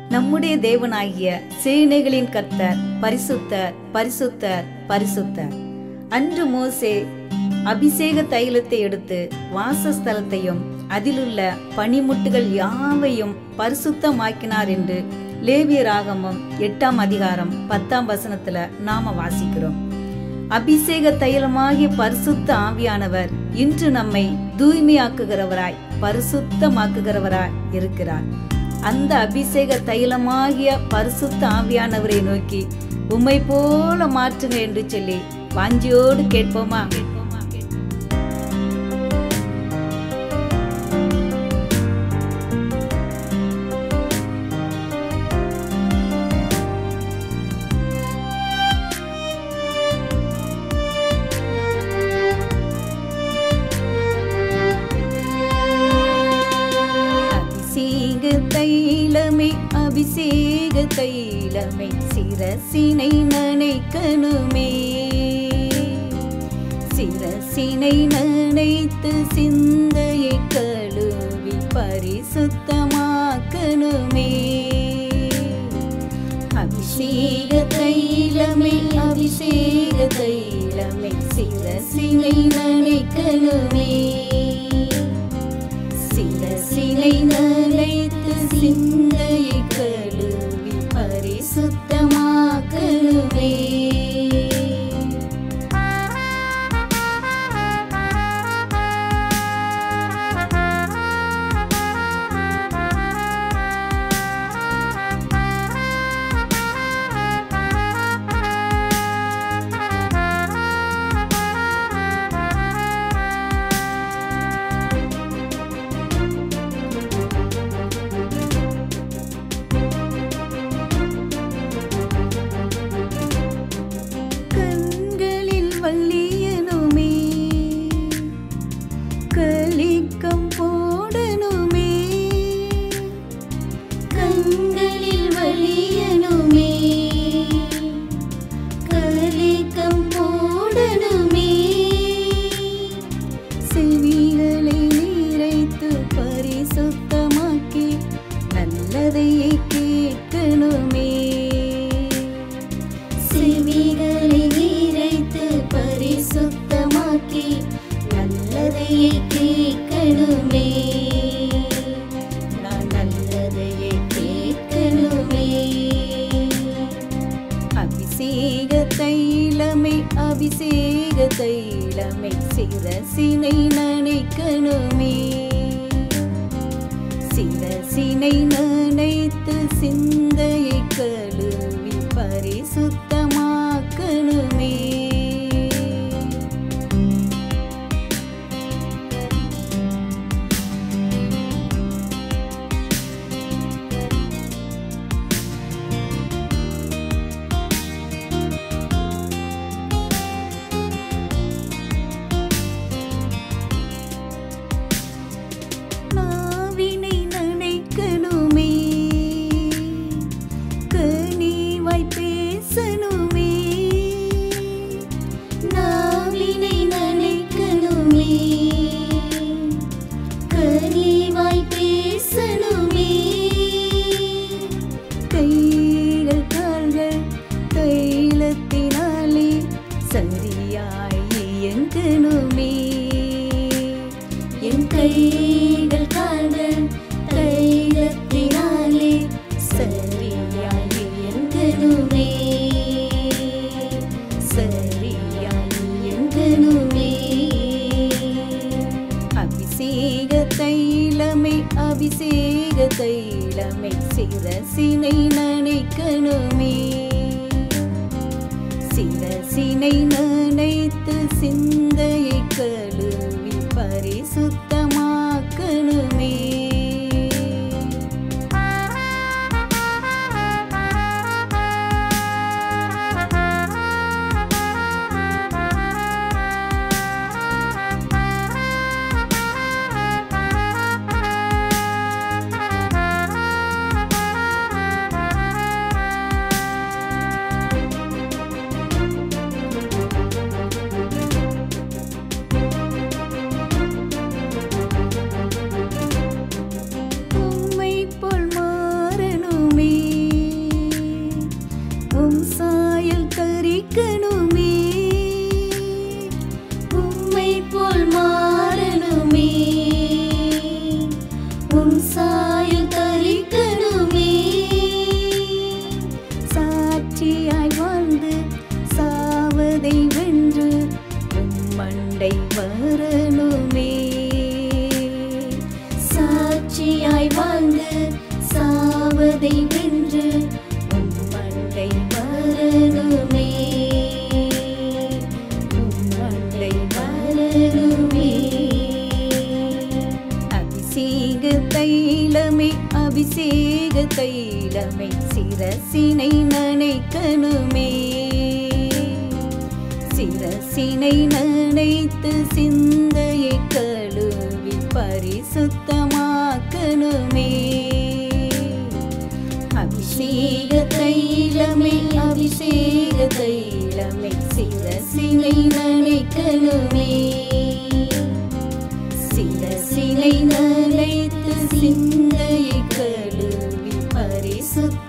நம்முடைய தேவனாகிய சேனைகளின் கர்த்தர் பரிசுத்தர் பரிசுத்தர் பரிசுத்தர் அன்று மோசே அபிஷேக தைலத்தை எடுத்து வாசஸ்தலத்தையும் அதிலுள்ள பனிமுட்டுகள் யாவையும் பரிசுத்தமாக்கினார் என்று லேவியராகமம் எட்டாம் அதிகாரம் பத்தாம் வசனத்துல நாம வாசிக்கிறோம் அபிஷேக தைலமாகிய பரிசுத்த ஆவியானவர் இன்று நம்மை தூய்மையாக்குகிறவராய் பரிசுத்தமாக்குகிறவராய் இருக்கிறார் அந்த அபிஷேக தைலமாகிய பரிசுத்த ஆவியானவரை நோக்கி உம்மை போல மாற்றுங்க என்று சொல்லி வாஞ்சியோடு கேட்போமா அபிஷேக தைலமே அபிஷேக தைலமே சிரசினை நனைக்கணுமே சிரசினை நனைத்து சிந்தையை கழுவி பரிசுத்தமாக்கணுமே அபிஷேக தைலமே அபிஷேக தைலமே சிரசினை நனைக்கணுமே சிரசினை நனைத்து சிந்தையை கழுவி பரிசுத்தமாக்கணுமே கண்களில் வள்ளியனுமே கலிக்கம் போடணுமே கண்களில் வள்ளியனுமே கலிக்கம் போடணுமே செவிகளை நிறைத்து பரிசுத்தமாக்கி நல்லதையே கேட்கணுமே செவிகளை நிறைத்து பரிசுத்தமாக்கி நல்லதையே கேட்கணுமே நான் நல்லதையே கேட்கணுமே அபிஷேக தைலமே அபிஷேக தைலமே சிரசினை நனைக்கணுமே சிரசினை நனைத்து சிந்தையை கழுவி பரிசுத்தமாக்கணுமே நாவினை நனைக்கணுமே கனிவாய் பேசணுமே நாவினை நனைக்கணுமே கனிவாய் பேசணுமே கைகள் கால்கள் தைலத்தினாலே சரியாய் இயங்கணுமே என் கைகள் கால்கள் தைலத்தினாலே சரியாய் இயங்கணுமே சரியாய் இயங்கணுமே அபிஷேக தைலமே அபிஷேக தைலமே சிரசினை நனைக்கணுமே சிரசினை நனைத்து சிந்தையை கழுவி பரிசுத்தமாக்கணுமே அதை வென்று உம்மண்டை வரணுமே உம்மண்டை வரணுமே அபிஷேக தைலமே அபிஷேக தைலமே சிரசினை நனைக்கணுமே சிரசினை நனைத்து சிந்தையை கழுவி பரிசுத்தமாக்கணுமே அபிஷேக தைலமே அபிஷேக தைலமே சிரசினை நனைக்கணுமே சிரசினை நனைத்து சிந்தையை கழுவி பரிசுத்த